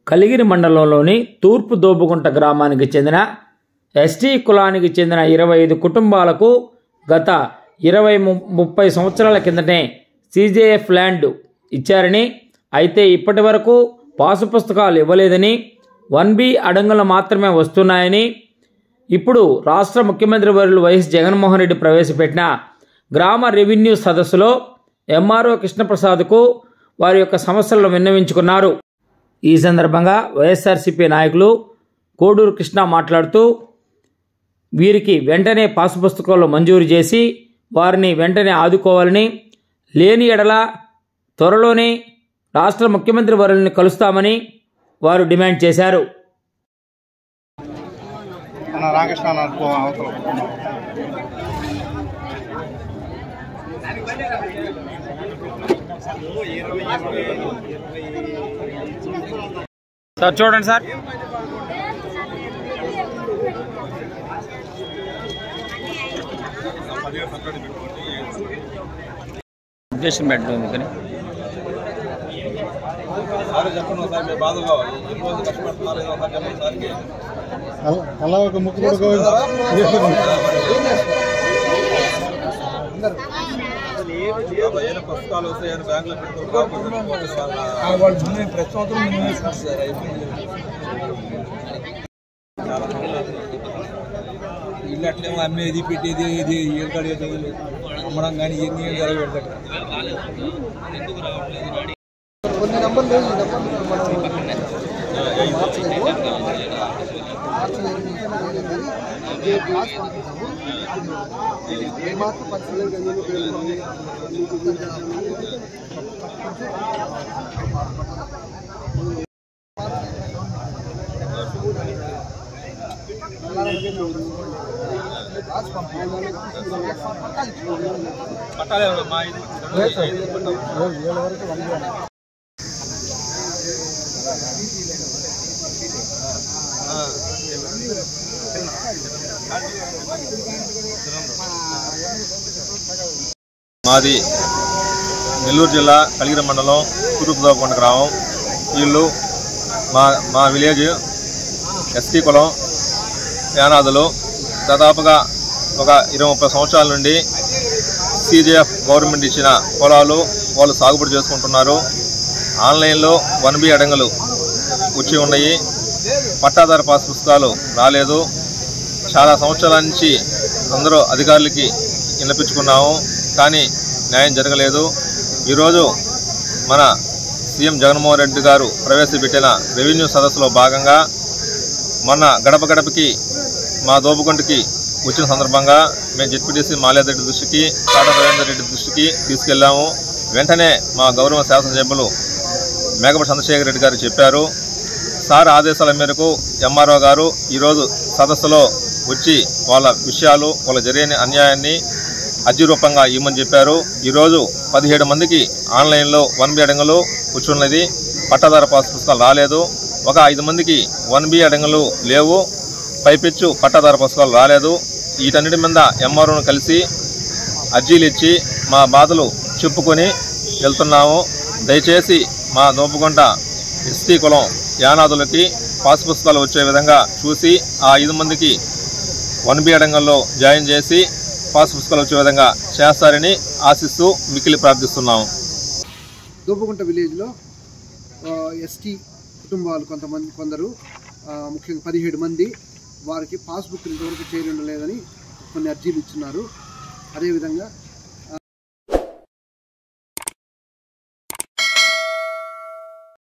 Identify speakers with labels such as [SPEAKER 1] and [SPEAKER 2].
[SPEAKER 1] కలిగిరి మండలంలోని తూర్పు దోబుగుంట గ్రామానికి చెందిన ఎస్టీ కులానికి చెందిన ఇరవై ఐదు కుటుంబాలకు గత ఇరవై ము- ముప్పై సంవత్సరాల కిందటే సీజేఎఫ్ ల్యాండ్ ఇచ్చారని అయితే ఇప్పటి వరకు పాసు పుస్తకాలు ఇవ్వలేదని వన్ బి అడంగులు మాత్రమే వస్తున్నాయని ఇప్పుడు రాష్ట్ర ముఖ్యమంత్రి వర్యులు వైఎస్ జగన్మోహన్ రెడ్డి ప్రవేశపెట్టిన గ్రామ రెవెన్యూ సదస్సులో ఎంఆర్ఓ కృష్ణప్రసాద్కు వారి యొక్క సమస్యలను విన్నవించుకున్నారు ఈ సందర్భంగా వైఎస్ఆర్సీపీ నాయకులు కోడూరు కృష్ణ మాట్లాడుతూ వీరికి వెంటనే పాసు పుస్తకాలు మంజూరు చేసి వారిని వెంటనే ఆదుకోవాలని లేని ఎడల త్వరలోనే రాష్ట్ర ముఖ్యమంత్రి వర్యుల్ని కలుస్తామని వారు డిమాండ్ చేశారు
[SPEAKER 2] మన రామకృష్ణ అన్న అనుకో అవతల
[SPEAKER 1] సార్ చూడండి సార్ ఉద్దేశం పెట్టడం కానీ
[SPEAKER 2] అలా ఒక ముక్కు కూడా
[SPEAKER 3] పుస్తకాలు వస్తాయని బ్యాంకులో పెట్టుకోవాలి వాళ్ళు ప్రతి సంవత్సరం మేము వేసుకుంటారు సార్ అయిపోయింది ఇల్లు అట్లేమో అమ్మేది పెట్టేది ఇది ఏం కడిగేది అమ్మడం కానీ ఇవన్నీ ఏం జరగబెడతాడు
[SPEAKER 4] కొన్ని నంబర్లు లేవు, ఈ నంబర్లు మనం మార్చలేదు. మార్చలేదు, లేదు కానీ ఇదే క్లాస్ పంపిస్తాము. ఏ మాత్రం పరిస్థితులు గంజలు పేర్కొని క్లాస్ పంపించాలి
[SPEAKER 3] పట్టాలి మా ఇది
[SPEAKER 4] ఏళ్ళ వరకు వన్
[SPEAKER 3] మాది నెల్లూరు జిల్లా కలిగిరి మండలం తూర్పుదోకొండ గ్రామం వీళ్ళు మా మా విలేజ్ ఎస్టీ కులం యానాదులు దాదాపుగా ఒక ఇరవై ముప్పై సంవత్సరాల నుండి సీజీఎఫ్ గవర్నమెంట్ ఇచ్చిన పొలాలు వాళ్ళు సాగుబడి చేసుకుంటున్నారు ఆన్లైన్లో వన్ బి అడంగలు వచ్చి ఉన్నాయి పట్టాదారు పాస్ పుస్తకాలు రాలేదు చాలా సంవత్సరాల నుంచి అందరూ అధికారులకి విన్నపించుకున్నాము కానీ న్యాయం జరగలేదు ఈరోజు మన సీఎం జగన్మోహన్ రెడ్డి గారు ప్రవేశపెట్టిన రెవెన్యూ సదస్సులో భాగంగా మొన్న గడప గడపకి మా దోపుకుంటికి వచ్చిన సందర్భంగా మేము జెడ్పీటీసీ మాల్యారెడ్డి దృష్టికి టాటా రవీందర్ రెడ్డి దృష్టికి తీసుకెళ్లాము వెంటనే మా గౌరవ శాసనసభ్యులు మేకపటి చంద్రశేఖర్ రెడ్డి గారు చెప్పారు సార్ ఆదేశాల మేరకు ఎంఆర్ఓ గారు ఈరోజు సదస్సులో వచ్చి వాళ్ళ విషయాలు వాళ్ళ జరిగిన అన్యాయాన్ని అర్జీ రూపంగా ఇవ్వమని చెప్పారు ఈరోజు పదిహేడు మందికి ఆన్లైన్లో వన్ బి అడంగులు కూర్చున్నది పట్టాదార పాస్ పుస్తకాలు రాలేదు ఒక ఐదు మందికి వన్ బి అడంగులు లేవు పైపెచ్చు పట్టాదార పుస్తకాలు రాలేదు వీటన్నిటి మీద ఎంఆర్ఓను కలిసి అర్జీలు ఇచ్చి మా బాధలు చెప్పుకొని వెళ్తున్నాము దయచేసి మా దోపుగుంట ఎస్టీ కులం యానాదులకి పాస్ పుస్తకాలు వచ్చే విధంగా చూసి ఆ ఐదు మందికి వన్ బి అడంగంలో జాయిన్ చేసి పాస్ పుస్తకాలు వచ్చే విధంగా చేస్తారని ఆశిస్తూ మిక్కిలి ప్రార్థిస్తున్నాము
[SPEAKER 4] దోపగుంట విలేజ్లో ఎస్టీ కుటుంబాలు కొంతమంది కొందరు ఆ, ముఖ్యంగా పదిహేడు మంది వారికి పాస్బుక్ ఇంతవరకు చేరి ఉండలేదని కొన్ని అర్జీలు ఇచ్చున్నారు అదేవిధంగా